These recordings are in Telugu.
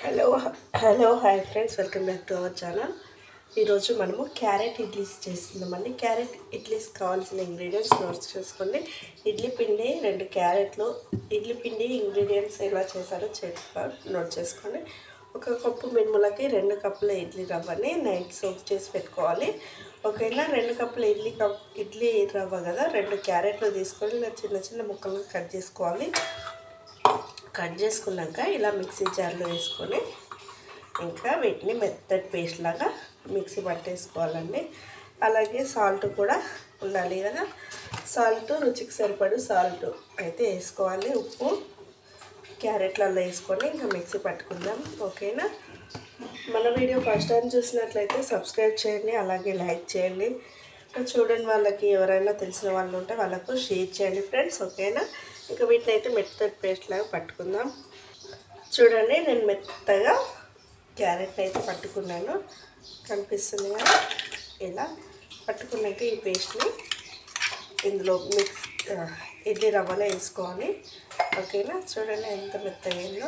hello hello hi friends welcome back to our channel ఈరోజు మనము క్యారెట్ ఇడ్లీస్ చేస్తున్నామండి క్యారెట్ ఇడ్లీస్ కావాల్సిన ఇంగ్రీడియంట్స్ నోట్స్ చేసుకోండి ఇడ్లీ పిండి రెండు క్యారెట్లు ఇడ్లీ పిండి ఇంగ్రీడియంట్స్ ఎలా చేశారో చెప్ప నోట్ చేసుకోండి ఒక కప్పు మినుములకి రెండు కప్పుల ఇడ్లీ రవ్వని నైట్ సోక్ చేసి పెట్టుకోవాలి ఓకేనా రెండు కప్పుల ఇడ్లీ కప్ ఇడ్లీ రవ్వ కదా రెండు క్యారెట్లు తీసుకొని ఇలా చిన్న చిన్న ముక్కలుగా కట్ చేసుకోవాలి కట్ చేసుకున్నాక ఇలా మిక్సీ జార్లో వేసుకొని ఇంకా వీటిని మెత్తటి పేస్ట్ లాగా మిక్సీ పట్టేసుకోవాలండి అలాగే సాల్ట్ కూడా ఉండాలి కదా సాల్ట్ రుచికి సరిపడు సాల్ట్ అయితే వేసుకోవాలి ఉప్పు క్యారెట్లలో వేసుకొని ఇంకా మిక్సీ పట్టుకుందాం ఓకేనా మన వీడియో ఫస్ట్ టైం చూసినట్లయితే సబ్స్క్రైబ్ చేయండి అలాగే లైక్ చేయండి ఇంకా చూడని వాళ్ళకి ఎవరైనా తెలిసిన వాళ్ళు ఉంటే వాళ్ళకు షేర్ చేయండి ఫ్రెండ్స్ ఓకేనా ఇంకా వీటిని అయితే మెత్తటి పేస్ట్ లాగా పట్టుకుందాం చూడండి నేను మెత్తగా క్యారెట్ అయితే పట్టుకున్నాను కనిపిస్తుంది కదా ఇలా పట్టుకున్నాక ఈ పేస్ట్ని ఇందులో మిక్స్ ఆ, ఇడ్లీ రవ్వలో వేసుకోవాలి ఓకేనా చూడండి ఎంత మెత్తగా అయిందో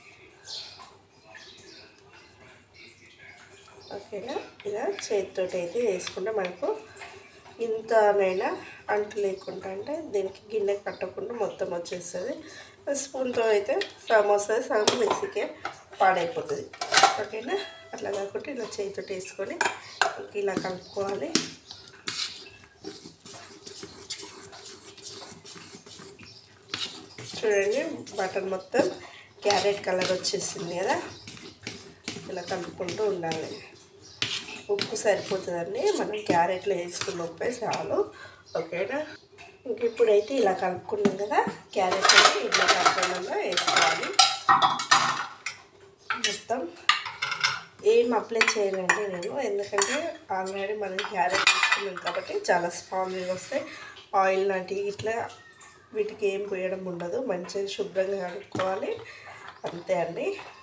ఓకేనా ఇలా చేతితో అయితే వేసుకుంటే మనకు ఇంతనైనా అంటు లేకుండా అంటే దీనికి గిన్నె కట్టకుండా మొత్తం వచ్చేస్తుంది స్పూన్తో అయితే సగం వస్తుంది సగం మిక్సీకే పాడైపోతుంది ఓకేనా అట్లా కాకుండా ఇలా చేతితో వేసుకొని ఇంక ఇలా కలుపుకోవాలి చూడండి బటన్ మొత్తం క్యారెట్ కలర్ వచ్చేసింది కదా ఇలా కలుపుకుంటూ ఉండాలి ఉప్పు సరిపోతుందండి మనం క్యారెట్లో వేసుకున్న ఉప్పే చాలు ఓకేనా ఇంక ఇప్పుడైతే ఇలా కలుపుకున్నాం కదా క్యారెట్ అయితే ఇట్లా కలపడంలో వేసుకోవాలి మొత్తం ఏం అప్లై చేయనండి నేను ఎందుకంటే ఆల్రెడీ మనం క్యారెట్ తీసుకున్నాం కాబట్టి చాలా స్పాంజ్గా వస్తాయి ఆయిల్ లాంటివి ఇట్లా వీటికి ఏం పోయడం ఉండదు మంచిగా శుభ్రంగా కడుక్కోవాలి అంతే అండి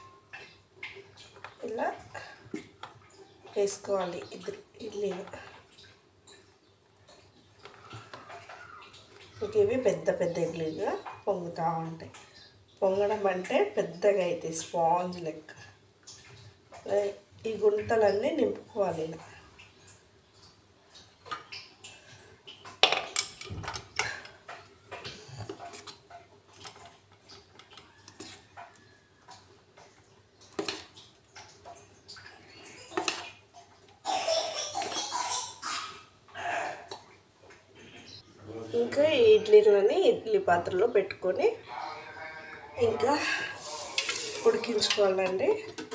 ఇలా వేసుకోవాలి ఇద్దరు ఇడ్లీలు ఇంక ఇవి పెద్ద పెద్ద ఇడ్లీలుగా పొంగుతూ ఉంటాయి పొంగడం అంటే పెద్దగా అవుతాయి స్పాంజ్ లెక్క అలా ఈ గుంతలన్నీ నింపుకోవాలి ఇలా ఇంకా ఈ ఇడ్లీలని ఇడ్లీ పాత్రలో పెట్టుకొని ఇంకా ఉడికించుకోవాలండి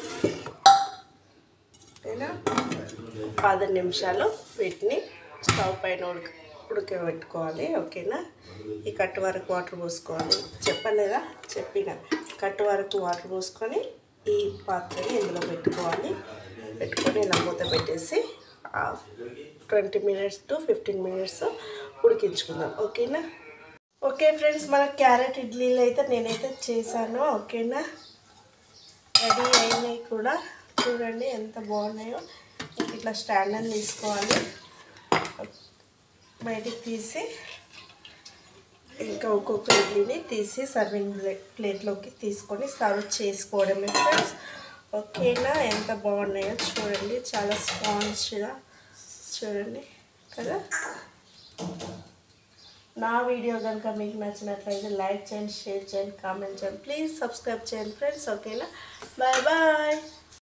ఓకేనా పది నిమిషాలు వీటిని స్టవ్ పైన ఉడక ఉడకబెట్టుకోవాలి ఓకేనా ఈ కట్టు వరకు వాటర్ పోసుకోవాలి చెప్పలేదా చెప్పిన కట్టు వరకు వాటర్ పోసుకొని ఈ పాత్రని ఇందులో పెట్టుకోవాలి పెట్టుకొని ఇలా మూత పెట్టేసి twenty minutes to fifteen minutes ఉడికించుకుందాం ఓకేనా ఓకే ఫ్రెండ్స్ మన క్యారెట్ ఇడ్లీలు అయితే నేనైతే చేశాను ఓకేనా రెడీ అయినాయి కూడా చూడండి ఎంత బాగున్నాయో ఇట్లా స్టాండ్ అని తీసుకోవాలి బయటికి తీసి ఇంకా ఒక్కొక్క ఇడ్లీని తీసి సర్వింగ్ ప్లేట్ ప్లేట్లోకి తీసుకొని సర్వ్ చేసుకోవడమే ఫ్రెండ్స్ ఓకేనా ఎంత బాగున్నాయో చూడండి చాలా స్పాంజ్గా చూడండి కదా నా వీడియో కనుక మీకు నచ్చినట్లయితే లైక్ చేయండి షేర్ చేయండి కామెంట్ చేయండి ప్లీజ్ సబ్స్క్రైబ్ చేయండి ఫ్రెండ్స్ ఓకేనా బాయ్ బాయ్